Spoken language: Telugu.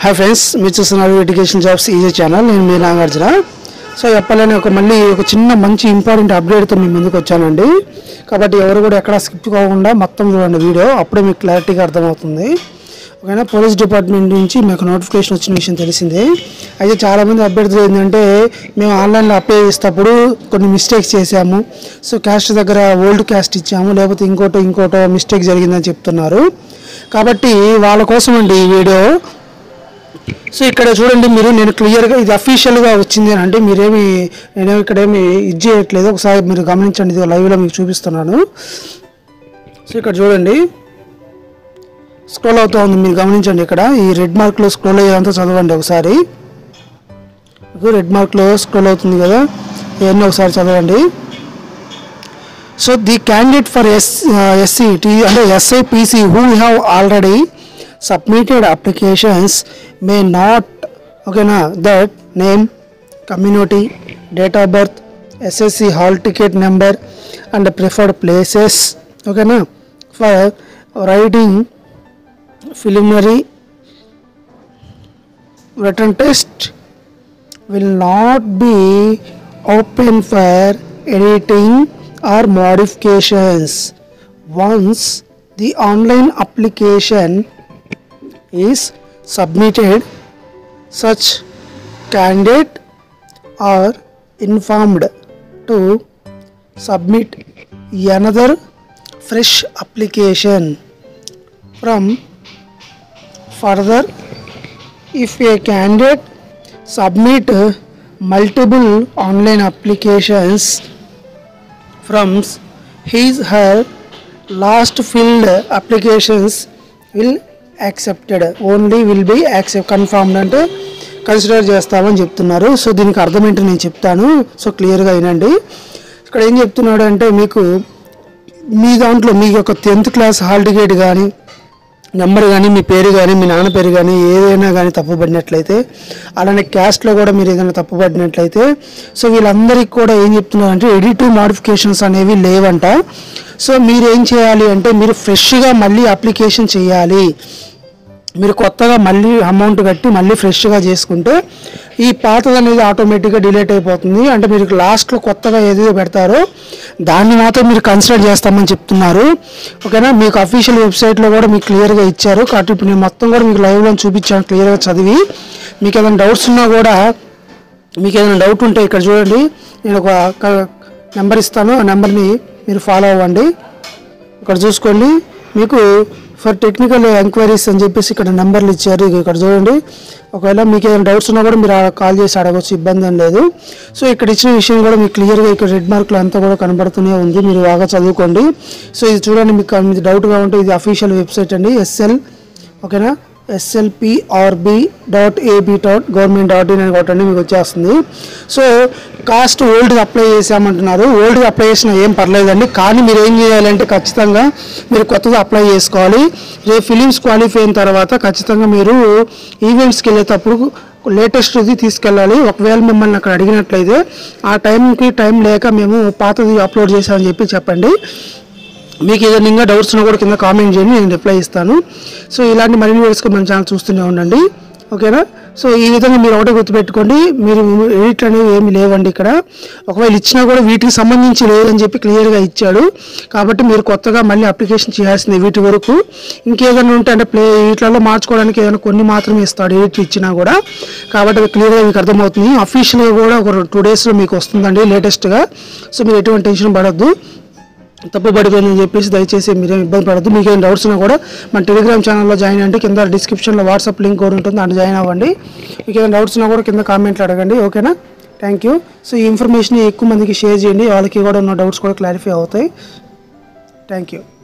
హాయ్ ఫ్రెండ్స్ మీరు చూస్తున్నారు ఎడ్యుకేషన్ జాబ్స్ ఈజీ ఛానల్ నేను మీ నాగార్జున సో చెప్పాలని ఒక మళ్ళీ ఒక చిన్న మంచి ఇంపార్టెంట్ అప్డేట్తో మీ ముందుకు వచ్చానండి కాబట్టి ఎవరు కూడా ఎక్కడ స్కిప్ కాకుండా మొత్తం చూడండి వీడియో అప్పుడే మీకు క్లారిటీగా అర్థమవుతుంది ఓకేనా పోలీస్ డిపార్ట్మెంట్ నుంచి మీకు నోటిఫికేషన్ వచ్చిన విషయం తెలిసిందే అయితే చాలామంది అభ్యర్థులు ఏంటంటే మేము ఆన్లైన్లో అప్లై చేసేటప్పుడు కొన్ని మిస్టేక్స్ చేసాము సో క్యాస్ట్ దగ్గర ఓల్డ్ క్యాస్ట్ ఇచ్చాము లేకపోతే ఇంకోటో ఇంకోటో మిస్టేక్ జరిగిందని చెప్తున్నారు కాబట్టి వాళ్ళ కోసం అండి ఈ వీడియో సో ఇక్కడ చూడండి మీరు నేను క్లియర్గా ఇది అఫీషియల్గా వచ్చింది అని అంటే మీరేమి నేను ఇక్కడ ఏమి ఇది చేయట్లేదు ఒకసారి మీరు గమనించండి ఇది లైవ్లో మీకు చూపిస్తున్నాను సో ఇక్కడ చూడండి స్క్రోల్ అవుతూ ఉంది మీరు గమనించండి ఇక్కడ ఈ రెడ్ మార్క్లో స్క్రోల్ అయ్యేదంతా చదవండి ఒకసారి మీకు రెడ్ మార్క్లో స్క్రోల్ అవుతుంది కదా ఇవన్నీ ఒకసారి చదవండి so the candidate for S SCT అంటే SIPC who have already submitted applications may not ఓకేనా that name community date of birth SSC hall ticket number and preferred places ఓకేనా for writing preliminary written test will not be open for editing or modifications once the online application is submitted such candidate are informed to submit another fresh application from further if a candidate submit multiple online applications from his her last filled applications will accepted only will be accept confirmed అంటే కన్సిడర్ చేస్తామని చెప్తున్నారు సో దీనికి అర్థం ఏంటో నేను చెప్తాను సో క్లియర్గా వినండి ఇక్కడ ఏం చెప్తున్నాడు అంటే మీకు మీ దాంట్లో మీ యొక్క టెన్త్ క్లాస్ హాల్ టికెట్ కానీ నెంబర్ కానీ మీ పేరు కానీ మీ నాన్న పేరు కానీ ఏదైనా కానీ తప్పుపడినట్లయితే అలానే క్యాస్ట్లో కూడా మీరు ఏదైనా తప్పుపడినట్లయితే సో వీళ్ళందరికీ కూడా ఏం చెప్తున్నారంటే ఎడిటివ్ మోడిఫికేషన్స్ అనేవి లేవంట సో మీరు ఏం చేయాలి అంటే మీరు ఫ్రెష్గా మళ్ళీ అప్లికేషన్ చేయాలి మీరు కొత్తగా మళ్ళీ అమౌంట్ కట్టి మళ్ళీ ఫ్రెష్గా చేసుకుంటే ఈ పాతది అనేది ఆటోమేటిక్గా డిలీట్ అయిపోతుంది అంటే మీరు లాస్ట్లో కొత్తగా ఏదైతే పెడతారో దాన్ని మాత్రం మీరు కన్సిడర్ చేస్తామని చెప్తున్నారు ఓకేనా మీకు అఫీషియల్ వెబ్సైట్లో కూడా మీకు క్లియర్గా ఇచ్చారు కాబట్టి ఇప్పుడు నేను మొత్తం కూడా మీకు లైవ్లో చూపించాను క్లియర్గా చదివి మీకు ఏదైనా డౌట్స్ ఉన్నా కూడా మీకు ఏదైనా డౌట్ ఉంటే ఇక్కడ చూడండి నేను ఒక నెంబర్ ఇస్తాను ఆ నెంబర్ని మీరు ఫాలో అవ్వండి ఇక్కడ చూసుకోండి మీకు ఫర్ టెక్నికల్ ఎంక్వైరీస్ అని చెప్పేసి ఇక్కడ నెంబర్లు ఇచ్చారు ఇక ఇక్కడ చూడండి ఒకవేళ మీకు ఏదైనా డౌట్స్ ఉన్నా కూడా మీరు ఆ- కాల్ చేసి అడగవచ్చు ఇబ్బంది ఏం లేదు సో ఇక్కడ ఇచ్చిన విషయం కూడా మీకు క్లియర్గా ఇక్కడ రెడ్ మార్క్లో అంతా కూడా కనబడుతూనే ఉంది మీరు బాగా చదువుకోండి సో ఇది చూడండి మీకు మీకు డౌట్గా ఉంటే ఇది అఫీషియల్ వెబ్సైట్ అండి ఎస్ఎల్ ఓకేనా SLPRB dot AP dot government dot in అని కొట్టండి మీకు వచ్చేస్తుంది సో కాస్ట్ ఓల్డ్ అప్లై చేసామంటున్నారు ఓల్డ్ అప్లై చేసినా ఏం పర్లేదండి కానీ మీరు ఏం చేయాలంటే ఖచ్చితంగా మీరు కొత్తగా అప్లై చేసుకోవాలి రేపు ఫిలిమ్స్ క్వాలిఫై అయిన తర్వాత ఖచ్చితంగా మీరు ఈవెంట్స్కి వెళ్ళేటప్పుడు లేటెస్ట్ ఇది తీసుకెళ్ళాలి ఒకవేళ మిమ్మల్ని అక్కడ అడిగినట్లయితే ఆ టైంకి టైం లేక మేము పాతది అప్లోడ్ చేసామని చెప్పి చెప్పండి మీకు ఏదైనా ఇంకా డౌట్స్ ఉన్నా కూడా కింద కామెంట్ చేయండి నేను రిప్లై ఇస్తాను సో ఇలాంటి మరిన్ని వీడియోస్కి మన ఛానల్ చూస్తూనే ఉండండి ఓకేనా సో ఈ విధంగా మీరు ఒకటే గుర్తుపెట్టుకోండి మీరు ఎడిట్ అనేవి ఏమి లేవండి ఇక్కడ ఒకవేళ ఇచ్చినా కూడా వీటికి సంబంధించి లేదని చెప్పి క్లియర్గా ఇచ్చాడు కాబట్టి మీరు కొత్తగా మళ్ళీ అప్లికేషన్ చేయాల్సింది వీటి వరకు ఇంకేదైనా ఉంటే అంటే ప్లే వీటిలలో మార్చుకోవడానికి ఏదైనా కొన్ని మాత్రమే ఇస్తాడు ఎడిట్ ఇచ్చినా కూడా కాబట్టి అది క్లియర్గా మీకు అర్థమవుతుంది అఫీషియల్గా కూడా ఒక టూ డేస్లో మీకు వస్తుందండి లేటెస్ట్గా సో మీరు ఎటువంటి టెన్షన్ పడద్దు తప్పు పడిపోయిందని చెప్పేసి దయచేసి మీరేం ఇబ్బంది పడద్దు మీకు ఏం డౌట్స్ ఉన్నా కూడా మన టెలిగ్రామ్ ఛానల్లో జాయిన్ అంటే కింద డిస్క్రిప్షన్లో వాట్సాప్ లింక్ కూడా ఉంటుంది దాంట్లో జాయిన్ అవ్వండి మీకు ఏదైనా డౌట్స్ ఉన్నా కూడా కింద కామెంట్లు అడగండి ఓకేనా థ్యాంక్ యూ సో ఈ ఇన్ఫర్మేషన్ ఎక్కువ మందికి షేర్ చేయండి వాళ్ళకి కూడా ఉన్న డౌట్స్ కూడా క్లారిఫై అవుతాయి థ్యాంక్ యూ